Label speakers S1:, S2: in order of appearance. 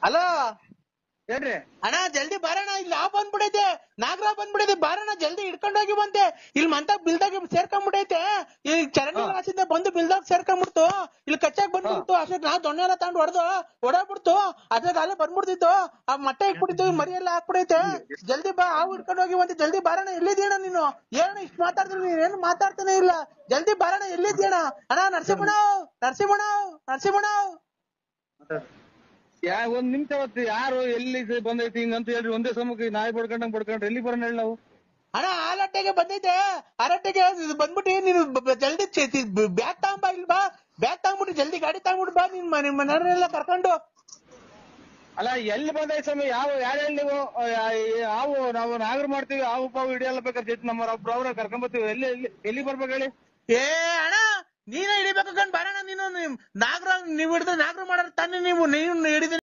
S1: Hello
S2: ಹೇಳ್ರಿ
S1: ಅಣ್ಣ ಜಲ್ದಿ ಬಾರಣ್ಣ ಇಲ್ಲಿ ಆ ಬಂದ್ಬಿಡೈತೆ ನಾಗರ ಬಂದ್ಬಿಡೈತೆ ಬಾರಣ್ಣ ಜಲ್ದಿ ಹಿಡ್ಕೊಂಡ್ ಹೋಗಿ ಬಂತೆ ಇಲ್ಲಿ ಮಂತ ಬಿಲ್ದಾಗ ಸೇರ್ಕೊಂಡ್ಬಿಡೈತೆ ಈ ಚರಂಡಿ
S2: ಹಾ.
S1: ರಾಸಿಂದ ಬಂದು ಬಿಲ್ದಾಗ ಸೇರ್ಕೊಂಡ್ಬಿಡ್ತು ಇಲ್ಲಿ ಕಚ್ಚಾಕ್ ಬಂದ್ಬಿಡ್ತು ಅಷ್ಟಕ್ಕೆ ನಾವ್ ದೊಣ್ಣೆ ಎಲ್ಲ ತಗೊಂಡ್ ಹೊಡೆದು ಓಡಾಡ್ಬಿಡ್ತು ಅದ್ರಾಗ ಅಲ್ಲೇ ಬಂದ್ಬಿಡ್ತಿತ್ತು ಆ ಮೊಟ್ಟೆ ಇಟ್ಬಿಟ್ಟಿತ್ತು ಈ ಮರಿ ಎಲ್ಲ ಹಾಕ್ಬಿಡೈತೆ ಜಲ್ದಿ ಬಾ ಹಾವು ಹಿಡ್ಕೊಂಡ್ ಹೋಗಿ ಬಂತೆ ಜಲ್ದಿ ಬಾರಣ್ಣ ಎಲ್ಲಿದ್ದೀಣ ನೀನು ಏನು ಇಷ್ಟು ಮಾತಾಡಿದ್ರು ನೀನ್ ಏನು ಮಾತಾಡ್ತಾನೆ ಇಲ್ಲ ಜಲ್ದಿ ಬಾರಣ್ಣ ಎಲ್ಲಿದ್ದೀಣ ಅಣ್ಣ ನರಸಿಂಹಣ್ಣ ನರಸಿಂಹಣ್ಣ ನರಸಿಂಹಣ್ಣ
S2: ಯಾ ಒಂದ್ ನಿಮಿಷ ಅವತ್ತು ಯಾರು ಎಲ್ಲಿ ಸ- ಬಂದೈತಿ ಹಿಂಗಂತ ಹೇಳ್ರಿ ಒಂದೇ ಸಮಕ್ಕೆ ನಾಯಿ ಬಡ್ಕೊಂಡಂಗ್ ಬಡ್ಕೊಂಡ್ರೆ ಎಲ್ಲಿ ಬರೋಣ ಹೇಳಿ ನಾವು
S1: ಅಣ್ಣ ಆಲಟ್ಟೆಗೆ ಬಂದೈತೆ ಆಲಟ್ಟೆಗೆ ಇದು ಬಂದ್ಬಿಟ್ಟು ನೀನು ಬ- ಬ- ಜಲ್ದಿ ಬ್ಯಾಗ್ ತಗೊಂಬ ಇಲ್ಲಿ ಬಾ ಬ್ಯಾಗ್ ತಗೊಂಬಿಟ್ಟು ಜಲ್ದಿ ಗಾಡಿ ತಗೊಂಬಿಟ್ಟು ಬಾ ನಿನ್ ಮ- ನಿಮ್ ಮನೆಯವರೆಲ್ಲ ಕರ್ಕೊಂಡು
S2: ಅಲ್ಲ ಎಲ್ಲಿ ಬಂದೈತಿ ಸ್ವಾಮಿ ಯಾವ ಯಾರು ಹೇಳಿ ನೀವು ಆ, ಯಾ- ಹಾವು ನಾವು ನಾಗರ ಮಾಡ್ತೀವಿ ಹಾವು ಪಾವು ಹಿಡಿಯಲ್ಲ ಬೇಕಾದ್ರೆ ಜೊತೆ ನಮ್ಮ ಒಬ್ರು ಅವ್ರ ಕರ್ಕೊಂಡ್ ಬರ್ತೀವಿ ಎಲ್ಲಿ ಎಲ್ಲಿ ಎಲ್ಲಿ ಬರ್ಬೇಕು ಹೇಳಿ
S1: ಏ ಅಣ್ಣ ನೀನೇ ಹಿಡಿಬೇಕು ಕಣ್ ಬಾರಣ್ಣ ನೀನು ನಿಮ್ ನಾಗರ ನೀವ್ ಹಿಡಿದ್ರೆ ನಾಗರ ಮಾಡೋರ್ ತಾನೇ ನೀವು ನೀನು ಹಿಡಿದ